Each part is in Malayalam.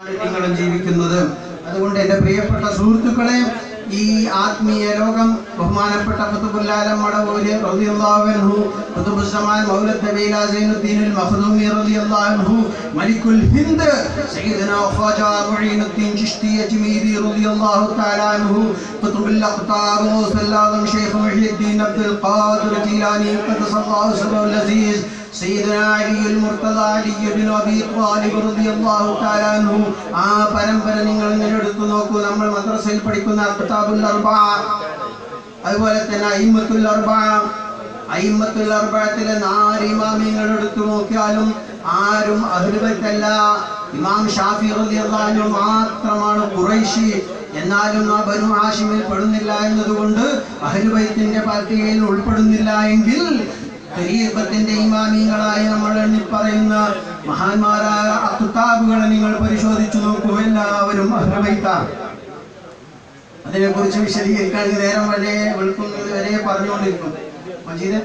നിങ്ങളും ജീവിക്കുന്നത് അതുകൊണ്ട് എൻ്റെ പ്രിയപ്പെട്ട സുഹൃത്തുക്കളെ ഈ ആത്മീയ ലോകം ബഹുമാനപ്പെട്ട ഖുതുബുല്ലാലം മടവൂര് റളിയല്ലാഹു അൻഹു ഖുതുബുസ്സമാൻ മൗലദ് നബീല സൈനുദ്ദീനുൽ മഖ്ദൂമി റളിയല്ലാഹു അൻഹു മലിക്കുൽ ഹിന്ദ് സയ്യിദന ഖാജ മുഈനുദ്ദീൻ ചിശ്തി അജ്മീരി റളിയല്ലാഹു തആല അൻഹു ഖുതുബുൽ അഖ്താർ സല്ലല്ലാഹു ഷെയ്ഖ് മുഹീദ്ദീൻ അബ്ദുൽ ഖാദിർ ജീലാനി ഖദ്ദസല്ലാഹു സറഹുൽ അസീസ് സയ്യിദന അലിയുൽ മുർത്തദ അലി ഇബ്നു അബീ ത്വാലിബ് റളിയല്ലാഹു തആല അൻഹു ആ പരമ്പര നിങ്ങൾ ഇങ്ങനെ എടുത്തു നോക്കൂ നമ്മൾ മദ്രസയിൽ പഠിക്കുന്ന കിതാബുൽ അർബഅ അതുപോലെ തന്നെ അയിമത്തുൽ അർബഅ അയിമത്തുൽ അർബഅത്തിലെ നാല് ഇമാമിങ്ങൾ എടുത്തു നോക്കിയാലും ആരും അഹ്ലുബൈത്തല്ല ഇമാം ഷാഫി റളിയല്ലാഹു അൻഹു മാത്രമാണ് ഖുറൈശി എന്നാലും ആ ബനു ഹാഷിമിൽ പെടുന്നില്ല എന്നതുകൊണ്ട് അഹ്ലുബൈത്തിന്റെ പട്ടികയിൽ ഉൾപ്പെടുന്നില്ല എങ്കിൽ ഖലീഫത്തിന്റെ ഇമാമിങ്ങളായി നമ്മൾ എണ്ണി പറയുന്ന മഹാന്മാരായ അത്തുത്താബുകളെ നിങ്ങൾ പരിശോധിച്ചു നോക്കൂ എല്ലാവരും അഹ്ലുബൈത്താണ് അതിനെ കുറിച്ച് വിശദീകരിക്കുകയാണെങ്കിൽ നേരം വരെ വെളുക്കുന്നത് വരെ പറഞ്ഞുകൊണ്ടിരിക്കും മജീദ്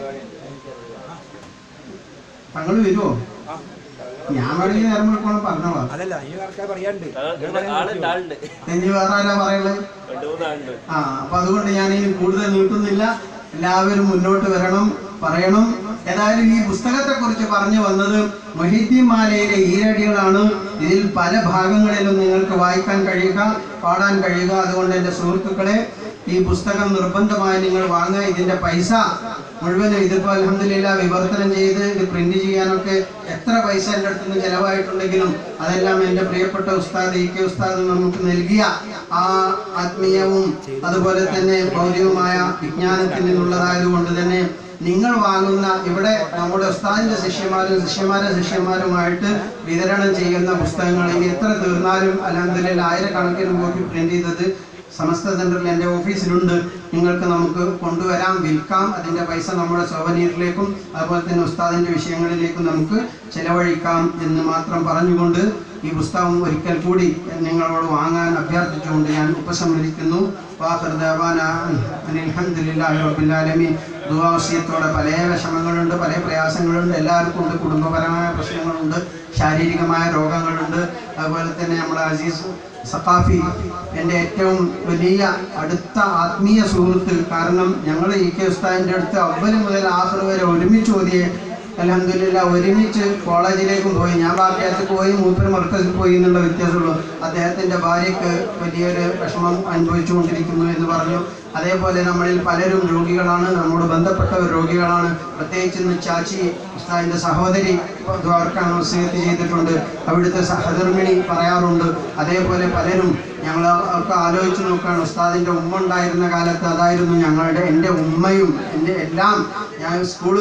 തങ്ങൾ വരുമോ ഞാൻ വേണമെങ്കിൽ നേരം വെളുക്കണം പറഞ്ഞോളാം അതല്ല ഈ ആൾക്കാർ പറയാണ്ട് ആളുണ്ട് ആളുണ്ട് ഇനി വേറെ ആരാ പറയുള്ളത് രണ്ട് മൂന്നാളുണ്ട് ആ അപ്പൊ അതുകൊണ്ട് ഞാൻ ഇനി കൂടുതൽ നീട്ടുന്നില്ല എല്ലാവരും മുന്നോട്ട് വരണം പറയണം ഏതായാലും ഈ പുസ്തകത്തെ കുറിച്ച് പറഞ്ഞു വന്നത് മൊഹിദ്ദീൻ മാലയിലെ ഈരടികളാണ് ഇതിൽ പല ഭാഗങ്ങളിലും നിങ്ങൾക്ക് വായിക്കാൻ കഴിയുക പാടാൻ കഴിയുക അതുകൊണ്ട് എൻ്റെ സുഹൃത്തുക്കളെ ഈ പുസ്തകം നിർബന്ധമായി നിങ്ങൾ വാങ്ങുക ഇതിന്റെ പൈസ മുഴുവനും ഇതിപ്പോൾ അലഹമില്ല വിവർത്തനം ചെയ്ത് ഇത് പ്രിന്റ് ചെയ്യാനൊക്കെ എത്ര പൈസ എൻ്റെ അടുത്ത് നിന്ന് ചെലവായിട്ടുണ്ടെങ്കിലും അതെല്ലാം എൻ്റെ പ്രിയപ്പെട്ട ഉസ്താദ് ഇ കെ ഉസ്താദ് നമുക്ക് നൽകിയ ആ ആത്മീയവും അതുപോലെ തന്നെ ഭൗതികമായ വിജ്ഞാനത്തിൽ നിന്നുള്ളതായതുകൊണ്ട് തന്നെ നിങ്ങൾ വാങ്ങുന്ന ഇവിടെ നമ്മുടെ ഉസ്താദിന്റെ ശിഷ്യന്മാരും ശിഷ്യന്മാരെ ശിഷ്യന്മാരുമായിട്ട് വിതരണം ചെയ്യുന്ന പുസ്തകങ്ങൾ ഇനി എത്ര തീർന്നാലും അലഹദില്ല ആയിരക്കണക്കിന് കോപ്പി പ്രിന്റ് ചെയ്തത് സമസ്ത സെന്ററിൽ എൻ്റെ ഓഫീസിലുണ്ട് നിങ്ങൾക്ക് നമുക്ക് കൊണ്ടുവരാം വിൽക്കാം അതിൻ്റെ പൈസ നമ്മുടെ സോവനീറിലേക്കും അതുപോലെ തന്നെ ഉസ്താദിൻ്റെ വിഷയങ്ങളിലേക്കും നമുക്ക് ചെലവഴിക്കാം എന്ന് മാത്രം പറഞ്ഞുകൊണ്ട് ഈ പുസ്തകം ഒരിക്കൽ കൂടി നിങ്ങളോട് വാങ്ങാൻ അഭ്യർത്ഥിച്ചുകൊണ്ട് ഞാൻ ഉപസംഹരിക്കുന്നു വാഖിർ ദഅവാന അനിൽ ഹംദുലില്ലാഹി റബ്ബിൽ ആലമീൻ ദുആവസിയത്തോടെ പല വിഷമങ്ങളുണ്ട് പല പ്രയാസങ്ങളുണ്ട് എല്ലാവർക്കും ഉണ്ട് കുടുംബപരമായ പ്രശ്നങ്ങളുണ്ട് ശാരീരികമായ രോഗങ്ങളുണ്ട് അതുപോലെ തന്നെ നമ്മുടെ അസീസ് സഖാഫി എൻ്റെ ഏറ്റവും വലിയ അടുത്ത ആത്മീയ സുഹൃത്ത് കാരണം ഞങ്ങൾ ഇ കെ ഉസ്താദിൻ്റെ അടുത്ത് അവല് മുതൽ ആഹ്ർ വരെ ഒരുമിച്ച് ഓതിയ അലഹമില്ല ഒരുമിച്ച് കോളേജിലേക്കും പോയി ഞാൻ ബാക്കിയത്ത് പോയി മൂപ്പര് മർക്കസിൽ പോയി എന്നുള്ള വ്യത്യാസമുള്ളൂ അദ്ദേഹത്തിൻ്റെ ഭാര്യയ്ക്ക് വലിയൊരു വിഷമം അനുഭവിച്ചുകൊണ്ടിരിക്കുന്നു എന്ന് പറഞ്ഞു അതേപോലെ നമ്മളിൽ പലരും രോഗികളാണ് നമ്മോട് ബന്ധപ്പെട്ടവർ രോഗികളാണ് പ്രത്യേകിച്ച് ഇന്ന് ചാച്ചി ഉസ്താദിൻ്റെ സഹോദരി ദ്വാർക്കാണ് വസീയത്ത് ചെയ്തിട്ടുണ്ട് അവിടുത്തെ സഹധർമ്മിണി പറയാറുണ്ട് അതേപോലെ പലരും ഞങ്ങൾ ഒക്കെ ആലോചിച്ച് നോക്കുകയാണ് ഉസ്താദിൻ്റെ ഉമ്മ ഉണ്ടായിരുന്ന കാലത്ത് അതായിരുന്നു ഞങ്ങളുടെ എൻ്റെ ഉമ്മയും എൻ്റെ എല്ലാം ഞാൻ സ്കൂള്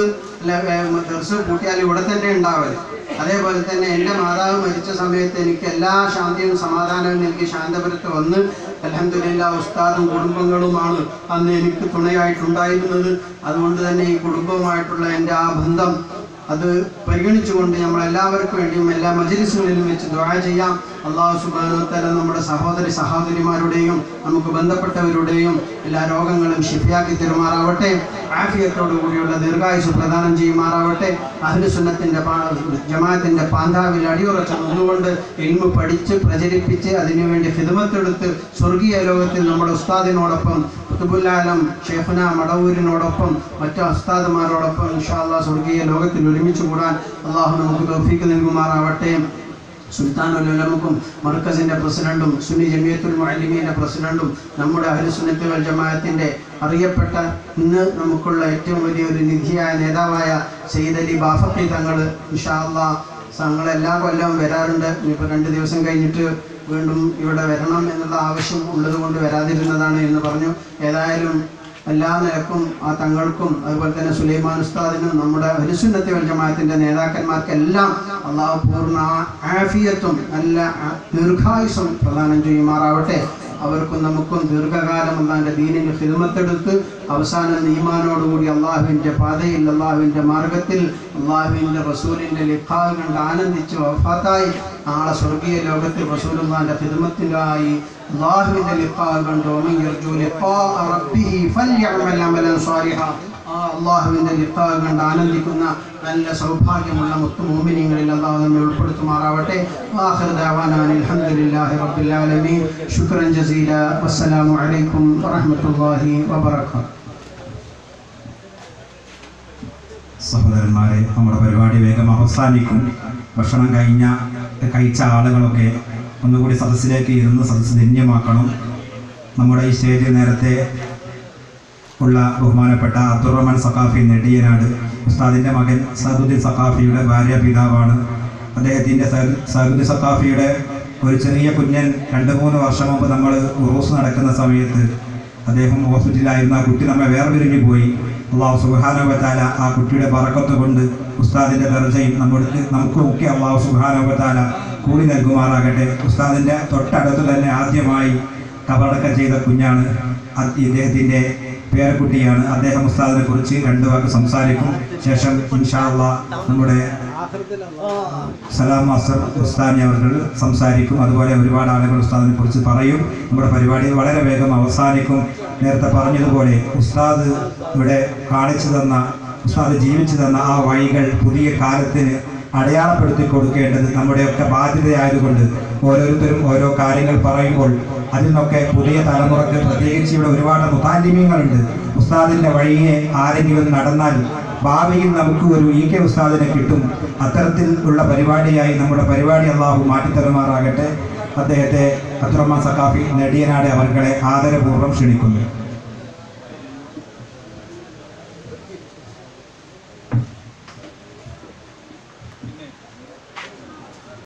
ദർസ് കൂട്ടിയാൽ ഇവിടെ തന്നെ ഉണ്ടാവല് അതേപോലെ തന്നെ എൻ്റെ മാതാവ് മരിച്ച സമയത്ത് എനിക്ക് എല്ലാ ശാന്തിയും സമാധാനവും എനിക്ക് ശാന്തപുരത്ത് വന്ന് അലഹമില്ല ഉസ്താദും കുടുംബങ്ങളുമാണ് അന്ന് എനിക്ക് തുണയായിട്ടുണ്ടായിരുന്നത് അതുകൊണ്ട് തന്നെ ഈ കുടുംബവുമായിട്ടുള്ള എൻ്റെ ആ ബന്ധം അത് പരിഗണിച്ചുകൊണ്ട് നമ്മൾ എല്ലാവർക്കും വേണ്ടിയും എല്ലാ മജലിസുകളിലും വെച്ച് ദുആ ചെയ്യാം അള്ളാഹു സുബാനുത്തല നമ്മുടെ സഹോദരി സഹോദരിമാരുടെയും നമുക്ക് ബന്ധപ്പെട്ടവരുടെയും എല്ലാ രോഗങ്ങളും ഷിഫിയാക്കി തരുമാറാവട്ടെ ആഫിയത്തോടു കൂടിയുള്ള ദീർഘായുസ് പ്രദാനം ചെയ്യുമാറാവട്ടെ അഹ്ലുസുന്നത്തിൻ്റെ ജമാഅത്തിൻ്റെ പാന്താവിൽ അടിയുറച്ച് നിന്നുകൊണ്ട് ഇൽമു പഠിച്ച് പ്രചരിപ്പിച്ച് അതിനുവേണ്ടി ഹിദമത്തെടുത്ത് സ്വർഗീയ ലോകത്തിൽ നമ്മുടെ ഉസ്താദിനോടൊപ്പം കുത്തുബുല്ലാലം ഷെയ്ഖുന മടവൂരിനോടൊപ്പം മറ്റു ഉസ്താദുമാരോടൊപ്പം ഇൻഷാല്ലാ സ്വർഗീയ ലോകത്തിൽ ഒരുമിച്ച് കൂടാൻ അള്ളാഹു നമുക്ക് തോഫീക്ക് നൽകുമാറാവട്ടെ സുൽത്താനുലമുക്കും മർക്കസിന്റെ പ്രസിഡന്റും സുന്നി ജമിയത്തുൽ മുഅല്ലിമീന്റെ പ്രസിഡന്റും നമ്മുടെ അഹ്ലുസുന്നത്ത് വൽ ജമാഅത്തിന്റെ അറിയപ്പെട്ട ഇന്ന് നമുക്കുള്ള ഏറ്റവും വലിയൊരു നിധിയായ നേതാവായ സയ്യിദ് അലി ബാഫക്കി തങ്ങൾ ഇൻഷാല്ലാ തങ്ങൾ എല്ലാ കൊല്ലവും വരാറുണ്ട് ഇനിയിപ്പോൾ രണ്ട് ദിവസം കഴിഞ്ഞിട്ട് വീണ്ടും ഇവിടെ വരണം എന്നുള്ള ആവശ്യം ഉള്ളത് കൊണ്ട് വരാതിരുന്നതാണ് എന്ന് പറഞ്ഞു ഏതായാലും എല്ലാ നിലക്കും ആ തങ്ങൾക്കും അതുപോലെ തന്നെ സുലൈമാൻ ഉസ്താദിനും നമ്മുടെ ഹരിസുന്നത്തി വൽ ജമാഅത്തിന്റെ നേതാക്കന്മാർക്കെല്ലാം അള്ളാഹു പൂർണ്ണ ആഫിയത്തും നല്ല ആ- ദീർഘായുസ്സും പ്രദാനം ചെയ്യുമാറാവട്ടെ അവർക്കും നമുക്കും ദീർഘകാലം അള്ളാഹിൻ്റെ ദീനിന് ഹിദ്മത്തെടുത്ത് അവസാനം ഈമാനോടുകൂടി അള്ളാഹുവിൻ്റെ പാതയിൽ അള്ളാഹുവിൻ്റെ മാർഗത്തിൽ അള്ളാഹുവിൻ്റെ റസൂലിൻ്റെ ലിഖാവ് കണ്ട് ആനന്ദിച്ച് വഫാത്തായി നാളെ സ്വർഗീയ ലോകത്തിൽ റസൂലുള്ളാഹിൻ്റെ ഖിദ്മത്തിലായി അള്ളാഹുവിൻ്റെ ലിഖാവ് കണ്ട് ومن يرجو لقاء ربه فليعمل عملا صالحا ആ അള്ളാഹുവിൻ്റെ ലിഖാവ് കണ്ട് ആനന്ദിക്കുന്ന നല്ല സൗഭാഗ്യമുള്ള മുത്തു മോമിനിങ്ങളിൽ അള്ളാഹു നമ്മെ ഉൾപ്പെടുത്തുമാറാവട്ടെ ആഖിർ ദഅവാനാ അൽഹംദുലില്ലാഹി റബ്ബിൽ ആലമീൻ ശുക്രൻ ജസീല വസ്സലാമു അലൈക്കും വറഹ്മത്തുള്ളാഹി വബറകാതുഹു സഹോദരന്മാരെ നമ്മുടെ പരിപാടി വേഗം അവസാനിക്കും ഭക്ഷണം കഴിഞ്ഞ കഴിച്ച ആളുകളൊക്കെ ഒന്നുകൂടി സദസ്സിലേക്ക് ഇരുന്ന് സദസ്സ് ധന്യമാക്കണം നമ്മുടെ ഈ സ്റ്റേജിൽ നേരത്തെ ഉള്ള ബഹുമാനപ്പെട്ട അബ്ദുറഹ്മാൻ സഖാഫി നെടിയനാട് ഉസ്താദിൻ്റെ മകൻ സഹദുദ്ദീൻ സഖാഫിയുടെ ഭാര്യ പിതാവാണ് അദ്ദേഹത്തിൻ്റെ സഹദുദ്ദീൻ സഖാഫിയുടെ ഒരു ചെറിയ കുഞ്ഞൻ രണ്ട് മൂന്ന് വർഷം മുമ്പ് നമ്മൾ ഉറൂസ് നടക്കുന്ന സമയത്ത് അദ്ദേഹം ഹോസ്പിറ്റലിലായിരുന്ന ആ കുട്ടി നമ്മെ വേർപിരിഞ്ഞു പോയി അള്ളാഹു സുബാനുവത്താല ആ കുട്ടിയുടെ പറക്കത്ത് കൊണ്ട് ഉസ്താദിൻ്റെ ദർജയും നമ്മുടെ നമുക്കുമൊക്കെ അള്ളാഹു സുബാനുവത്താല കൂടി നൽകുമാറാകട്ടെ ഉസ്താദിൻ്റെ തൊട്ടടുത്ത് തന്നെ ആദ്യമായി കബറടക്കം ചെയ്ത കുഞ്ഞാണ് അത് ഇദ്ദേഹത്തിൻ്റെ പേരക്കുട്ടിയാണ് അദ്ദേഹം ഉസ്താദിനെ കുറിച്ച് രണ്ട് വാക്ക് സംസാരിക്കും ശേഷം ഇൻഷാ അള്ളാ നമ്മുടെ സലാം മാസ്റ്റർ ഉസ്താനി അവർ സംസാരിക്കും അതുപോലെ ഒരുപാട് ആളുകൾ ഉസ്താദിനെ കുറിച്ച് പറയും നമ്മുടെ പരിപാടി വളരെ വേഗം അവസാനിക്കും നേരത്തെ പറഞ്ഞതുപോലെ ഉസ്താദ് ഇവിടെ കാണിച്ചു തന്ന ഉസ്താദ് ജീവിച്ചു തന്ന ആ വഴികൾ പുതിയ കാലത്തിന് അടയാളപ്പെടുത്തി കൊടുക്കേണ്ടത് നമ്മുടെയൊക്കെ ബാധ്യതയായതുകൊണ്ട് ഓരോരുത്തരും ഓരോ കാര്യങ്ങൾ പറയുമ്പോൾ അതിൽ നിന്നൊക്കെ പുതിയ തലമുറക്ക് പ്രത്യേകിച്ച് ഇവിടെ ഒരുപാട് മുതാലിമ്യങ്ങളുണ്ട് ഉസ്താദിൻ്റെ വഴിയെ ആരെങ്കിലും നടന്നാൽ ഭാവിയിൽ നമുക്ക് ഒരു ഇ കെ ഉസ്താദിനെ കിട്ടും അത്തരത്തിൽ ഉള്ള പരിപാടിയായി നമ്മുടെ പരിപാടി അള്ളാഹു മാറ്റിത്തരുമാറാകട്ടെ അദ്ദേഹത്തെ അബ്ദുറഹ്മാൻ സഖാഫി നെടിയനാട് അവർകളെ ആദരപൂർവ്വം ക്ഷണിക്കുന്നു